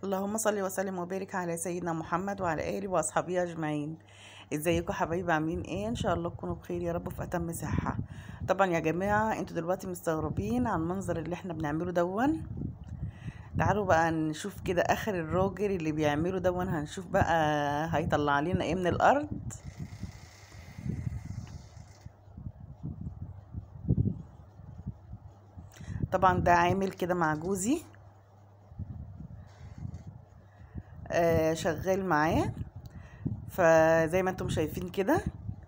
اللهم صل وسلم وبارك على سيدنا محمد وعلى اله واصحابه اجمعين ازيكم حبايبي عاملين ايه ان شاء الله تكونوا بخير يا رب في اتم صحه طبعا يا جماعه انتوا دلوقتي مستغربين على المنظر اللي احنا بنعمله دون تعالوا بقى نشوف كده اخر الراجل اللي بيعمله دون هنشوف بقى هيطلع لنا ايه من الارض طبعا ده عامل كده مع جوزي آه شغال معاه فزي ما انتم شايفين كده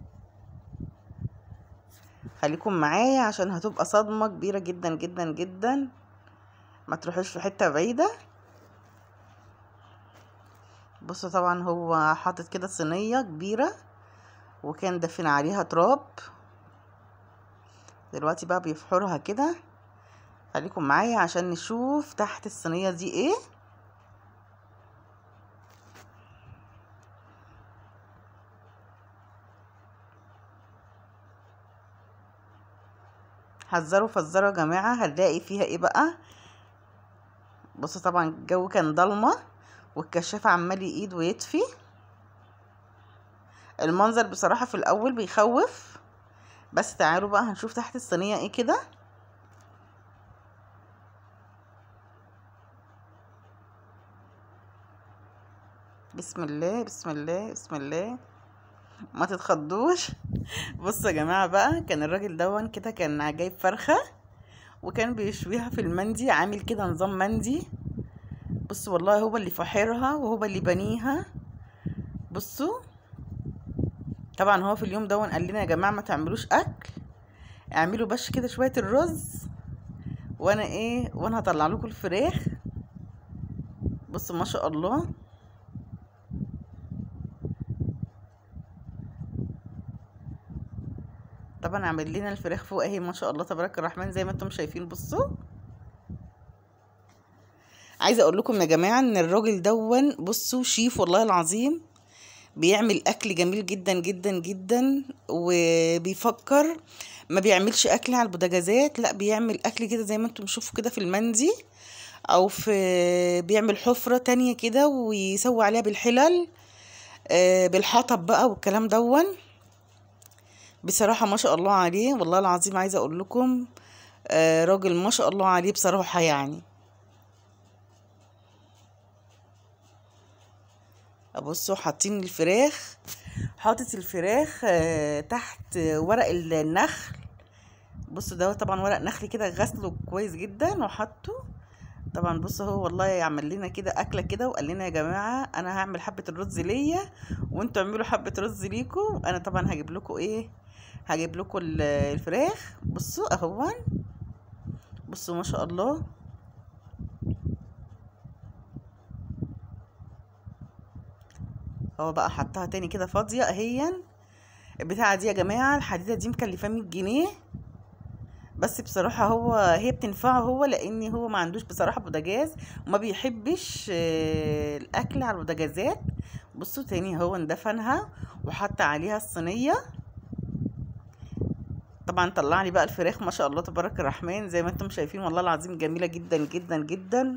خليكم معايا عشان هتبقى صدمة كبيرة جدا جدا جدا ما تروحوش في حتة بعيدة بصوا طبعا هو حاطط كده صينية كبيرة وكان دفن عليها تراب دلوقتي بقى بيفحرها كده خليكم معايا عشان نشوف تحت الصينية دي ايه حذروا فزروا يا جماعة هنلاقي فيها ايه بقى بصوا طبعا الجو كان ضلمة والكشاف عمال يقيد ويطفي المنظر بصراحة في الأول بيخوف بس تعالوا بقى هنشوف تحت الصينية ايه كده بسم الله بسم الله بسم الله ما تتخضوش بصوا يا جماعه بقى كان الراجل دون كده كان جايب فرخه وكان بيشويها في المندي عامل كده نظام مندي بصوا والله هو اللي فحرها وهو اللي بنيها بصوا طبعا هو في اليوم دون قال لنا يا جماعه ما تعملوش اكل اعملوا بس كده شويه الرز وانا ايه وانا هطلع لكم الفراخ بصوا ما شاء الله طبعا عامل لنا الفراخ فوق اهي ما شاء الله تبارك الرحمن زي ما انتم شايفين بصوا عايزه اقول لكم يا جماعه ان الراجل دون بصوا شيف والله العظيم بيعمل اكل جميل جدا جدا جدا وبيفكر ما بيعملش اكل على البوتاجازات لا بيعمل اكل كده زي ما انتم شوفوا كده في المندي او في بيعمل حفره تانية كده ويسوي عليها بالحلل بالحطب بقى والكلام دون بصراحة ما شاء الله عليه والله العظيم عايزة اقول لكم آه راجل ما شاء الله عليه بصراحة يعني بصوا حاطين الفراخ حاطط الفراخ آه تحت ورق النخل بصوا ده طبعا ورق نخل كده غسله كويس جدا وحطه طبعا بصوا هو والله يعمل لنا كده اكله كده وقال لنا يا جماعه انا هعمل حبه الرز ليا وانتوا اعملوا حبه رز ليكم انا طبعا هجيب لكم ايه هجيب لكم الفراخ بصوا اهون بصوا ما شاء الله هو بقى حطها تاني كده فاضيه اهيا البتاعه دي يا جماعه الحديده دي مكلفاه 100 جنيه بس بصراحة هو هي بتنفعه هو لان هو ما عندوش بصراحة بوتاجاز وما بيحبش الاكل على البوتاجازات بصوا تاني هو اندفنها وحط عليها الصينية طبعا طلع لي بقى الفراخ ما شاء الله تبارك الرحمن زي ما انتم شايفين والله العظيم جميلة جدا جدا جدا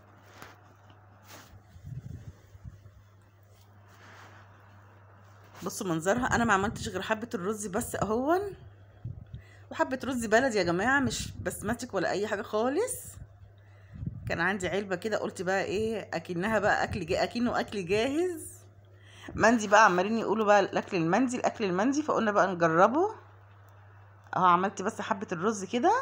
بصوا منظرها انا ما عملتش غير حبة الرز بس اهون وحبة رز بلدي يا جماعة مش بسمتك ولا أي حاجة خالص كان عندي علبة كده قلت بقى ايه أكنها بقى أكل جا أكنه أكل جاهز مندي بقى عمالين يقولوا بقى الأكل المندي الأكل المندي فقلنا بقى نجربه اهو عملت بس حبة الرز كده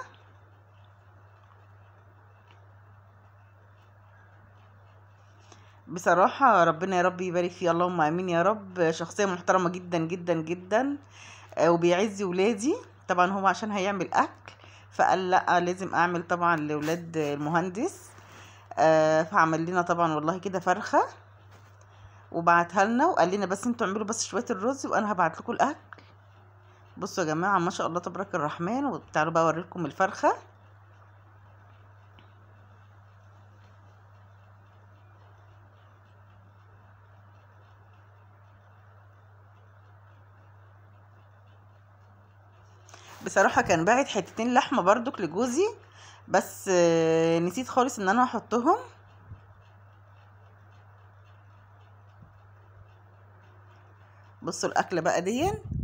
بصراحة ربنا يا رب يبارك فيه اللهم امين يا رب شخصية محترمة جدا جدا جدا وبيعز ولادي طبعا هو عشان هيعمل اكل فقال لا لازم اعمل طبعا لاولاد المهندس آه فعمل لنا طبعا والله كده فرخه وبعتها لنا وقال لنا بس انتوا اعملوا بس شويه الرز وانا هبعت لكم الاكل بصوا يا جماعه ما شاء الله تبارك الرحمن وتعالوا بقى اوريكم الفرخه بصراحة كان باعت حتتين لحمة برضك لجوزي بس نسيت خالص ان انا احطهم بصوا الاكله بقى دي